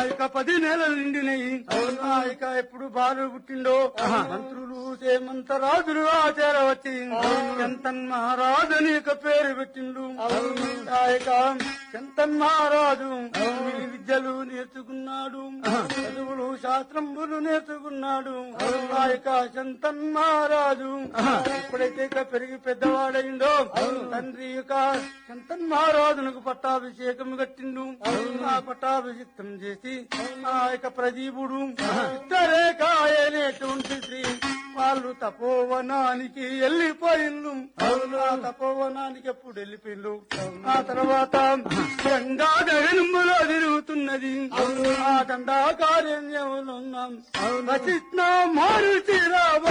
ఇక పది నెలలు నిండినాయి ఆ ఇక ఎప్పుడు బాలు పుట్టిండో మంత్రులు సేమంతరాజులు ఆచార వచ్చి ఎంతన్ మహారాజు అని ఇక పేరు పెట్టిండు ఆ ఇక ఎంతన్ మహారాజు ఈ విద్యలు నేర్చుకున్నాడు చదువులు శాస్త్రములు నేర్చుకున్నాడు ఆ ఇక శంతన్ మహారాజు ఎప్పుడైతే ఇక పెరిగి పెద్దవాడైండో తండ్రి యొక్క శంతన్ మహారాజునకు పట్టాభిషేకం కట్టిండు ఆ పట్టాభిషేకం చేసి ఆ యొక్క ప్రదీపుడు ఇద్దరేకాయనేటువంటి శ్రీ వాళ్ళు తపోవనానికి వెళ్ళిపోయిండు ఆ తపోవనానికి ఎప్పుడు వెళ్ళిపోయిండు ఆ తర్వాత గంగా గగనములో తిరుగుతున్నది ఆ గంగా కార్యంలో ఉన్నాం వశిష్ణ మారుతి రావ